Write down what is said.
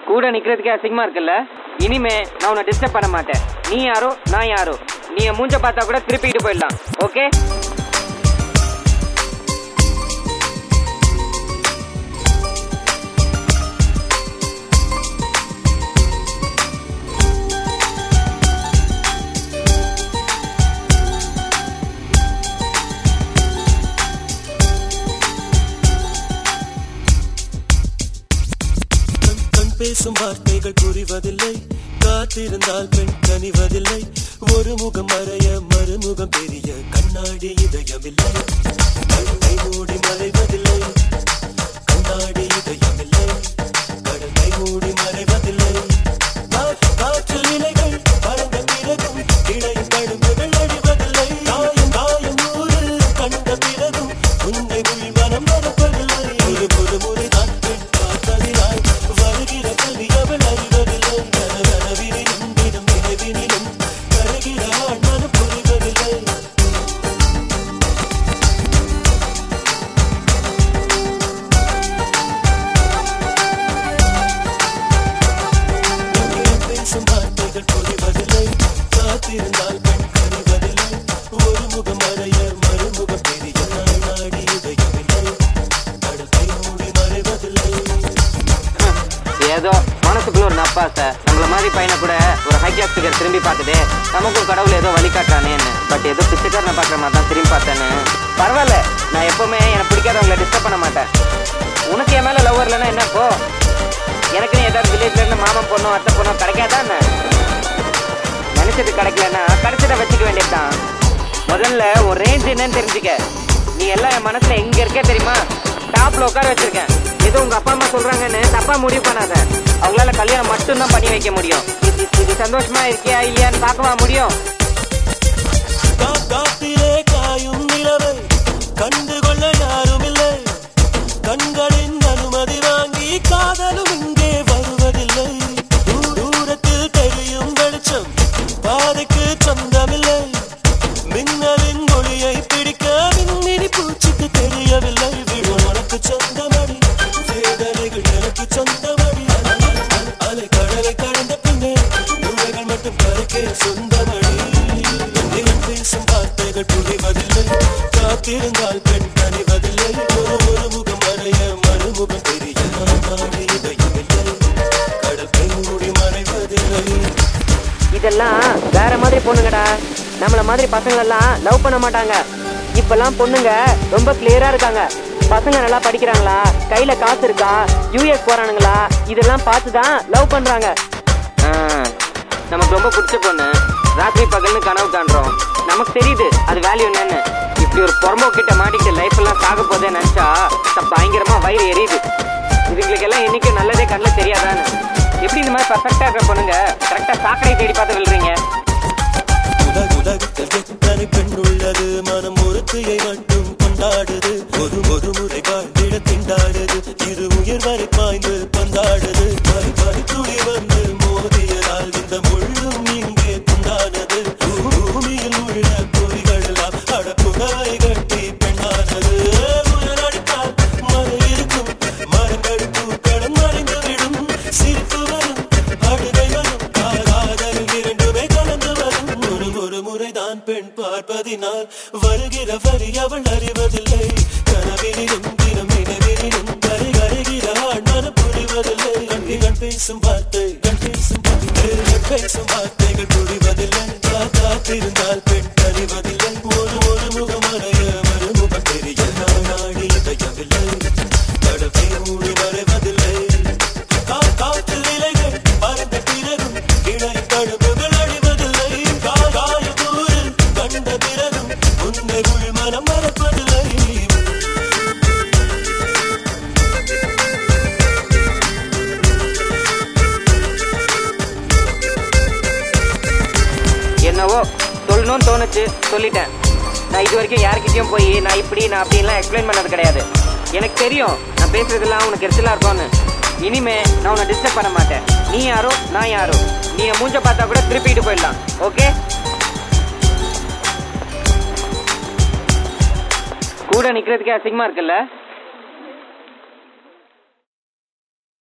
கூட நிக்கிறதுக்கே அசிங்கமா இருக்குல்ல இனிமே நான் உன்னை டிஸ்டர்ப் பண்ண மாட்டேன் நீ யாரோ நான் யாரோ நீ என் மூஞ்ச பார்த்தா கூட திருப்பிட்டு போயிடலாம் ஓகே கண் கண் பேசும் வார்த்தைகள் புரிவதில்லை காத்திருந்தால் பெண் கனிவதில்லை ஒரு முகம் மறைய மறுமுகம் தெரிய கண்ணாடி இதயமில்லை கண்ணை மூடி மறைவதில்லை கண்ணாடி இதயமில்லை கடலை மூடி மறைவதில்லை கா- காற்றில் இலைகள் பறந்த பிறகும் இடையும் தழும்புகள் அழிவதில்லை காயம் காயம் நூறு கண்ட பிறகும் உன்னை உள் மனம் மறப்பதில்லை ஒரு ஒரு முறை தான் பெண் பார்த்ததினாய் வருகிற கல்வி அவள் அறிவதில்லை கனவினிலும் தினம் நினைவினிலும் கருகிற ஆண் மனம் புரிவதில்லை உன்னிடம் பேசும் வார்த்தைகள் புரிவதில்லை காத்திருந்தால் பெண் கனிவதில்லை ஒரு முகம் மறைய மறுமுகம் தெரிய நாள் நாடி இதயமில்லை கடத்தை மூடி மறைவதில்லை ஏதோ மனசுக்குள்ள ஒரு நப்பாசை நம்மள மாதிரி பையனை கூட ஒரு ஹை கிளாஸ் ஃபிகர் திரும்பி பார்க்குதே நமக்கும் கடவுள் ஏதோ வழி காட்டுறானேன்னு பட் ஏதோ பிச்சைக்காரனை பார்க்குற மாதிரி தான் திரும்பி பார்த்தேன்னு பரவாயில்ல நான் எப்பவுமே எனக்கு பிடிக்காதவங்களை டிஸ்டர்ப் பண்ண மாட்டேன் உனக்கு என் மேலே லவ் வரலன்னா என்ன இப்போ எனக்குன்னு ஏதாவது வில்லேஜ்ல இருந்து மாமன் பொண்ணோ அத்தை பொண்ணோ கிடைக்காதா என்ன நினைச்சது கிடைக்கலன்னா கிடைச்சதை வச்சுக்க வேண்டியதுதான் முதல்ல உன் ரேஞ்ச் என்னன்னு தெரிஞ்சுக்க நீ எல்லாம் என் மனசுல எங்க இருக்கே தெரியுமா டாப்ல உட்கார வச்சிருக்கேன் ஏதோ உங்க அப்பா அம்மா சொல்றாங்கன்னு தப்பா முடிவு பண்ணாத அவங்களால கல்யாணம் மட்டும்தான் பண்ணி வைக்க முடியும் இது இது சந்தோஷமா இருக்கியா இல்லையான்னு பார்க்கவா முடியும் கா- காத்திலே காயும் நிலவை கண்டு கொள்ள யாரும் இல்லை கண்களின் அனுமதி வாங்கி காதலும் இங்கே வருவதில்லை தூ- தூரத்தில் தெரியும் வெளிச்சம் பாதைக்கு சொந்தமில்லை மின்னலின் மொழியை பிடிக்க மின்மினி பூச்சிக்கு தெரியவில்லை விடு உனக்கு சொந்தமடி வேதனைகள் எனக்கு சொந்தமடி அலை- அலை கடலை கடந்த பின்னே நுழைகள் மட்டும் கரைக்கே சொந்தமடி நீங்கள் பேசும் வார்த்தைகள் புரிவதில்லை காத்திருந்தால் பெண் கனிவதில்லை ஒரு ஒரு முகம் மறைய மறுமுகம் தெரிய நாடி இதயமில்லை கடல் கை மூடி மறைவதில்லை இதெல்லாம் வேற மாதிரி பொண்ணுங்கடா நம்மள மாதிரி பசங்க எல்லாம் லவ் பண்ண மாட்டாங்க இப்பெல்லாம் பொண்ணுங்க ரொம்ப கிளியரா இருக்காங்க பசங்க நல்லா படிக்கிறாங்களா கையில காசு இருக்கா யூஎஸ் போறானுங்களா இதெல்லாம் பார்த்து தான் லவ் பண்றாங்க நமக்கு ரொம்ப பிடிச்ச பொண்ணு ராத்திரி பகல்னு கனவு காண்றோம் நமக்கு தெரியுது அது வேல்யூ என்னன்னு இப்படி ஒரு பொறம்போ கிட்ட மாட்டிக்கிட்டு லைஃப் எல்லாம் சாக போதே நினைச்சா ச- பயங்கரமா வயிறு எரியுது இதுங்களுக்கெல்லாம் என்னைக்கு நல்லதே கண்ணில் தெரியாதான்னு எப்படி இந்த மாதிரி பர்ஃபெக்டா இருக்கிற பொண்ணுங்க கரெக்டா சாக்கடை தேடி பார்த்து விழுறீங்க உலக உலகத்தில் எத்தனை பெண் உள்ளது மனம் ஒருத்தையை மட்டும் கொண்டாடுது ஒரு ஒரு முறை வாழ்ந்திட திண்டாடுது இரு உயிர் வரை பாய்ந்து பந்தாடுது பறி பறி துளி வந்து மோதியதால் இந்த முள்ளும் இங்கே துண்டானது பூ- பூமியில் உள்ள பொறிகள் எல்லாம் அடப்புகவை கட்டி பெண்ணானது உயரடித்தால் மழை இருக்கும் மரங்கள் பூக்களும் மறைந்து விடும் சிரிப்பு வரும் அழுகை வரும் கா- காதலில் இரண்டுமே கலந்து வரும் ஒரு ஒரு முறைதான் பெண் பார்ப்பதினால் வருகிற வரி அவள் அறிவதில்லை கனவிலும் தினம் நினைவிலும் கரை கரைகிற ஆண் மனம் புரிவதில்லை கண்ணிகள் பேசும் வார்த்தை கண் பேசும் வார்த்தை, கண் பேசும் வார்த்தைகள் புரிவதில்லை கா- காத்திருந்தால் பெண் அறிவதில்லை ஒரு ஒரு முகம் அறைய மறுமுகம் தெரிய நாடி இதயமில்லை கடவை மூடி மறைவதில்லை கா- காற்றில் இலைகள் பறந்த பிறகும் இழை தழும்புகள் அழிவதில்லை கா- காயத்தூறு கண்ட பிறகும் உன்னை உள் மனம் மறப்பதில்லை என்னவோ சொல்லணும்னு தோணுச்சு சொல்லிட்டேன் நான் இது வரைக்கும் யார்கிட்டயும் போய் நான் இப்படி நான் அப்படின்லாம் எக்ஸ்பிளைன் பண்ணது கிடையாது எனக்கு தெரியும் நான் பேசுறதெல்லாம் உனக்கு எரிச்சலா இருக்கும்னு இனிமே நான் உன்னை டிஸ்டர்ப் பண்ண மாட்டேன் நீ யாரோ நான் யாரோ நீ என் மூஞ்ச பார்த்தா கூட திருப்பிட்டு போயிடலாம் ஓகே கூட நிக்கிறதுக்கே அசிங்கமா இருக்குல்ல